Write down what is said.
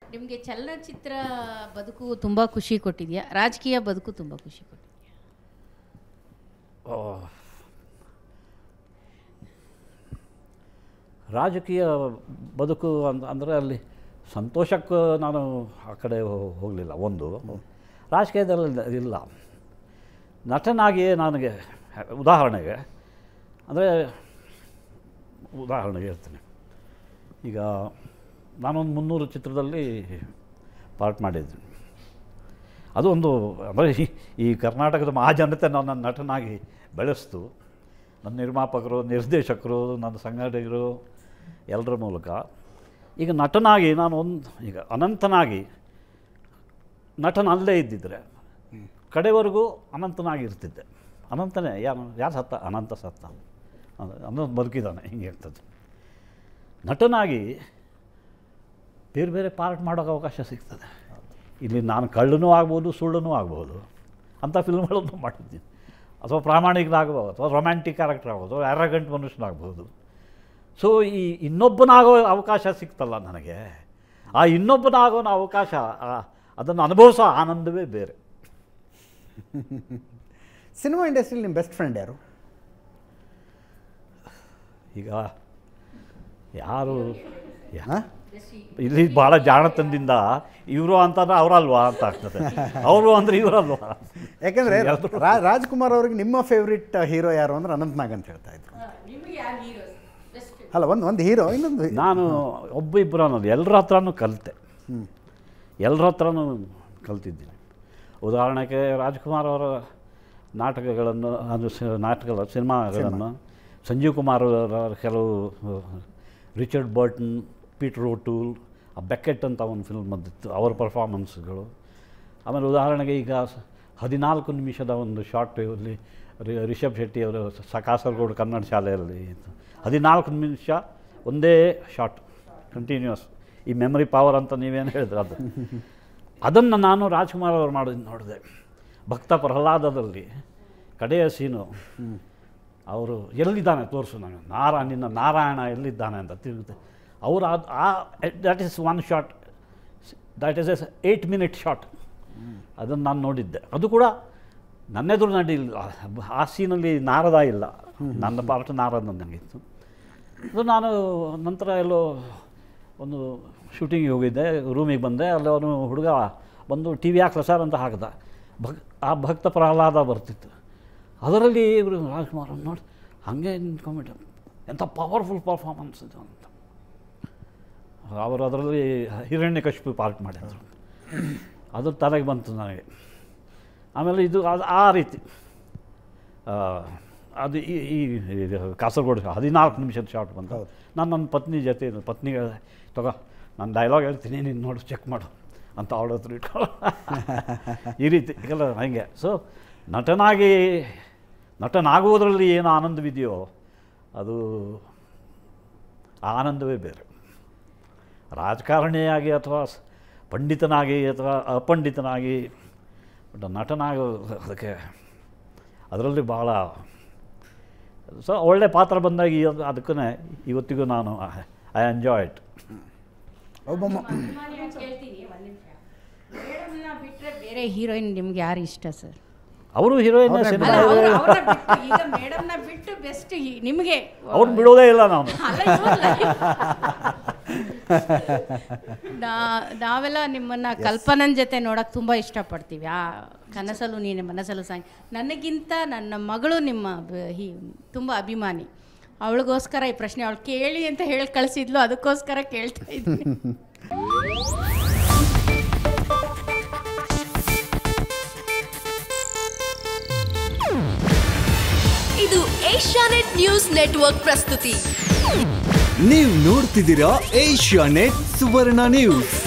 ನಿಮಗೆ ಚಲನಚಿತ್ರ ಬದುಕು ತುಂಬ ಖುಷಿ ಕೊಟ್ಟಿದೆಯಾ ರಾಜಕೀಯ ಬದುಕು ತುಂಬ ಖುಷಿ ಕೊಟ್ಟಿದೆಯಾ ಆ, ರಾಜಕೀಯ ಬದುಕು ಅಂತ ಅಂದರೆ ಅಲ್ಲಿ ಸಂತೋಷಕ್ಕೂ ನಾನು ಆ ಕಡೆ ಹೋಗಲಿಲ್ಲ ಒಂದು ರಾಜಕೀಯದಲ್ಲಿ ಇಲ್ಲ ನಟನಾಗಿಯೇ ನನಗೆ ಉದಾಹರಣೆಗೆ ಅಂದರೆ ಉದಾಹರಣೆಗೆ ಹೇಳ್ತೀನಿ ಈಗ ನಾನೊಂದು ಮುನ್ನೂರು ಚಿತ್ರದಲ್ಲಿ ಪಾರ್ಟ್ ಮಾಡಿದ್ದೀನಿ ಅದು ಒಂದು ಅಂದರೆ ಈ- ಈ ಕರ್ನಾಟಕದ ಮಹಾಜನತೆ ನನ್ನ ನಟನಾಗಿ ಬೆಳೆಸ್ತು ನನ್ನ ನಿರ್ಮಾಪಕರು ನಿರ್ದೇಶಕರು ನನ್ನ ಸಂಘಟಕರು ಎಲ್ಲರ ಮೂಲಕ ಈಗ ನಟನಾಗಿ ನಾನು ಒಂದು ಈಗ ಅನಂತನಾಗಿ ನಟನಲ್ಲೇ ಇದ್ದಿದ್ದರೆ ಕಡೆವರೆಗೂ ಅನಂತನಾಗಿ ಇರ್ತಿದ್ದೆ ಅನಂತನೇ ಯಾರು ಯಾರು ಸತ್ತ ಅನಂತ ಸತ್ತ ಅದು- ಅನಂತ ಬದುಕಿದ್ದಾನೆ ಹಿಂಗೆ ಇರ್ತದೆ ನಟನಾಗಿ ಬೇರೆ ಬೇರೆ ಪಾರ್ಟ್ ಮಾಡೋಕ್ಕೆ ಅವಕಾಶ ಸಿಗ್ತದೆ ಇಲ್ಲಿ ನಾನು ಕಳ್ಳನೂ ಆಗ್ಬೋದು ಸುಳ್ಳನೂ ಆಗ್ಬೋದು ಅಂಥ ಫಿಲ್ಮ್ಗಳನ್ನು ಮಾಡಿದ್ದೀನಿ ಅಥವಾ ಪ್ರಾಮಾಣಿಕನಾಗ್ಬೋದು ಅಥವಾ ರೊಮ್ಯಾಂಟಿಕ್ ಕ್ಯಾರೆಕ್ಟರ್ ಆಗ್ಬೋದು ಆ್ಯರಗಂಟ್ ಮನುಷ್ಯನಾಗ್ಬೋದು ಸೊ ಈ ಇನ್ನೊಬ್ಬನಾಗೋ ಅವಕಾಶ ಸಿಕ್ತಲ್ಲ ನನಗೆ ಆ ಇನ್ನೊಬ್ಬನಾಗೋ ಅವಕಾಶ ಆ- ಅದನ್ನು ಅನುಭವಿಸೋ ಆನಂದವೇ ಬೇರೆ ಸಿನಿಮಾ ಇಂಡಸ್ಟ್ರಿಲಿ ನಿಮ್ಮ ಬೆಸ್ಟ್ ಫ್ರೆಂಡ್ ಯಾರು ಈಗ ಯಾರು ಯಾ- ಹಾಂ ಇಲ್ಲಿ ಭಾಳ ಜಾಣತನದಿಂದ ಇವರು ಅಂತಂದ್ರೆ ಅವರಲ್ವಾ ಅಂತ ಆಗ್ತದೆ ಅವರು ಅಂದರೆ ಇವರಲ್ವಾ ಯಾಕೆಂದರೆ ಯಾವ್ದು? ರಾಜ್ಕುಮಾರ್ ಅವ್ರಿಗೆ ನಿಮ್ಮ ಫೇವ್ರೆಟ್ ಹೀರೋ ಯಾರು ಅಂದ್ರೆ ಅನಂತ್ನಾಗ್ ಅಂತ ಹೇಳ್ತಾ ಇದ್ರು ನಿಮಗೆ ಯಾರು ಹೀರೋ ಬೆಸ್ಟ್ ಅಲ್ಲ ಒಂದು ಒಂದು ಹೀರೋ ಇನ್ನೊಂದು ನಾನು ಒಬ್ಬ ಇಬ್ಬರು ಅನ್ನೋದು ಎಲ್ಲರ ಹತ್ರನೂ ಕಲಿತೆ ಎಲ್ಲರ ಹತ್ರನೂ ಕಲ್ತಿದ್ದೀನಿ ಉದಾಹರಣೆಗೆ ರಾಜ್ಕುಮಾರ್ ಅವರ ನಾಟಕಗಳನ್ನು ಅದು ಸ- ನಾಟಕಗಳ ಸಿನಿಮಾಗಳನ್ನು ಸಂಜೀವ್ ಕುಮಾರ್ ಅವರ ಕೆಲವು ರಿಚರ್ಡ್ ಬರ್ಟನ್ ಪೀಟರ್ ಓಟೂಲ್ ಆ ಬೆಕೆಟ್ ಅಂತ ಒಂದು ಫಿಲ್ಮ್ ಬಂದಿತ್ತು ಅವರ ಪರ್ಫಾರ್ಮೆನ್ಸ್ಗಳು ಆಮೇಲೆ ಉದಾಹರಣೆಗೆ ಈಗ ಸ- ಹದಿನಾಲ್ಕು ನಿಮಿಷದ ಒಂದು ಶಾರ್ಟ್ ಇಲ್ಲಿ ರಿ- ರಿಷಬ್ ಶೆಟ್ಟಿ ಅವರು ಸ ಕಾಸರಗೋಡು ಕನ್ನಡ ಶಾಲೆಯಲ್ಲಿ ಇತ್ತು ಹದಿನಾಲ್ಕು ನಿಮಿಷ ಒಂದೇ ಶಾರ್ಟ್ ಕಂಟಿನ್ಯೂಸ್ ಈ ಮೆಮರಿ ಪವರ್ ಅಂತ ನೀವೇನು ಹೇಳಿದ್ರೆ ಅದು ಅದನ್ನು ನಾನು ರಾಜ್ಕುಮಾರ್ ಅವರು ಮಾಡೋದು ನೋಡಿದೆ ಭಕ್ತ ಪ್ರಹ್ಲಾದದಲ್ಲಿ ಕಡೆಯ ಸೀನು ಅವರು ಎಲ್ಲಿದ್ದಾನೆ ತೋರಿಸು ನನಗೆ ನಾರಾ ನಿನ್ನ ನಾರಾಯಣ ಎಲ್ಲಿದ್ದಾನೆ ಅಂತ ತಿರುಗುತ್ತೆ ಅವರು ಅದು ಆ that is one shot that is yes eight minute shot ಅದನ್ನು ನಾನು ನೋಡಿದ್ದೆ ಅದು ಕೂಡ ನನ್ನೆದುರು ನಡೀಲಿಲ್ಲ ಆ ಸೀನಲ್ಲಿ ನಾರದ ಇಲ್ಲ ನನ್ನ ಪಾರ್ಟ್ ನಾರದ ನನಗಿತ್ತು ಅದು ನಾನು ನಂತರ ಎಲ್ಲೋ ಒಂದು ಶೂಟಿಂಗಿಗೆ ಹೋಗಿದ್ದೆ ರೂಮಿಗೆ ಬಂದೆ ಅಲ್ಲಿ ಅವನು ಹುಡುಗ ಬಂದು ಟಿ ವಿ ಹಾಕ್ಲ ಸರ್ ಅಂತ ಹಾಕ್ದ ಭಕ್ ಆ ಭಕ್ತ ಪ್ರಹ್ಲಾದ ಬರ್ತಿತ್ತು ಅದರಲ್ಲಿ ಇವರು ರಾಜ್ಕುಮಾರ್ ಅವ್ರು ನೋಡಿ ಹಾಗೆ ನಿಂತ್ಕೊಂಡ್ಬಿಟ್ಟು ಎಂಥ ಪವರ್ಫುಲ್ ಪರ್ಫಾರ್ಮೆನ್ಸ್ ಇದು ಅಂತ ಅವರು ಅದರಲ್ಲಿ ಹಿರಣ್ಯಕಶಿಪು ಪಾರ್ಟ್ ಮಾಡಿದ್ರು ಅದು ತಲೆಗೆ ಬಂತು ನನಗೆ ಆಮೇಲೆ ಇದು ಅದು ಆ ರೀತಿ ಆ, ಅದು ಈ ಈ ಇದು ಕಾಸರಗೋಡು ಹದಿನಾಲ್ಕು ನಿಮಿಷದ ಶಾರ್ಟ್ ಬಂತು ಹೌದು. ನಾನು ನನ್ನ ಪತ್ನಿ ಜೊತೆ ಇದ್ದೆ. ಪತ್ನಿಗೆ ತಗೋ ನಾನು ಡೈಲಾಗ್ ಹೇಳ್ತೀನಿ ನೀನು ನೋಡು ಚೆಕ್ ಮಾಡು ಅಂತ ಅವಳ ಹತ್ರ ಇಟ್ಕೊಳ್ಳೋ ಈ ರೀತಿ ಎಲ್ಲ ಹಾಗೆ ಸೊ ನಟನಾಗಿ ನಟನಾಗುವುದರಲ್ಲಿ ಏನು ಆನಂದವಿದೆಯೋ ಅದು ಆ ಆನಂದವೇ ಬೇರೆ ರಾಜಕಾರಣಿಯಾಗಿ ಅಥವಾ ಸ್- ಪಂಡಿತನಾಗಿ ಅಥವಾ ಅಪಂಡಿತನಾಗಿ ಬಟ್ ನಟನಾಗೋ ಅದಕ್ಕೆ ಅದರಲ್ಲಿ ಭಾಳ ಸೊ ಒಳ್ಳೆ ಪಾತ್ರ ಬಂದಾಗ ಈ- ಅದಕ್ಕೂ ಇವತ್ತಿಗೂ ನಾನು ಐ ಎಂಜಾಯ್ ಇಟ್ ಒಬ್ಬ ಮ- ಕೇಳ್ತೀನಿ ಒಂದು ನಿಮಿಷ ಮೇಡಮ್ನ ಬಿಟ್ಟರೆ ಬೇರೆ ಹೀರೋಯಿನ್ ನಿಮ್ಗೆ ಯಾರು ಇಷ್ಟ ಸರ್ ಅವರು ಹೀರೋಯಿನ್ ಅವ್ರನ್ನೇ ಸಿನಿಮಾ ಅಲ್ಲ ಅವ್ರ- ಅವ್ರನ್ನ ಬಿಟ್ಟು ಈಗ ಮೇಡಮ್ನ ಬಿಟ್ಟು ಬೆಸ್ಟ್ ನಿಮಗೆ ಅವ್ರು ಬಿಡೋದೇ ಇಲ್ಲ ನಾನು ಅಲ್ಲ, ಇವ್ರಲ್ಲ. ನಾ- ನಾವೆಲ್ಲ ನಿಮ್ಮನ್ನ ಕಲ್ಪನನ್ ಜೊತೆ ನೋಡಕ್ ತುಂಬಾ ಇಷ್ಟಪಡ್ತೀವಿ ಆ ಕನಸಲು ನೀನೆ ಮನಸ್ಸಲ್ಲೂ ಸಾಂಗ್ ನನಗಿಂತ ನನ್ನ ಮಗಳು ನಿಮ್ಮ ಬ- ಹಿ ತುಂಬ ಅಭಿಮಾನಿ ಅವಳಿಗೋಸ್ಕರ ಈ ಪ್ರಶ್ನೆ ಅವಳು ಕೇಳಿ ಅಂತ ಹೇಳಿ ಕಳಿಸಿದ್ಲು ಅದಕ್ಕೋಸ್ಕರ ಕೇಳ್ತಾ ಇದ್ದೀನಿ ಇದು ಏಷ್ಯಾನೆಟ್ ನ್ಯೂಸ್ ನೆಟ್ವರ್ಕ್ ಪ್ರಸ್ತುತಿ ನೀವು ನೋಡ್ತಿದ್ದೀರಾ ಏಷ್ಯಾ ನೆಟ್ ಸುವರ್ಣ ನ್ಯೂಸ್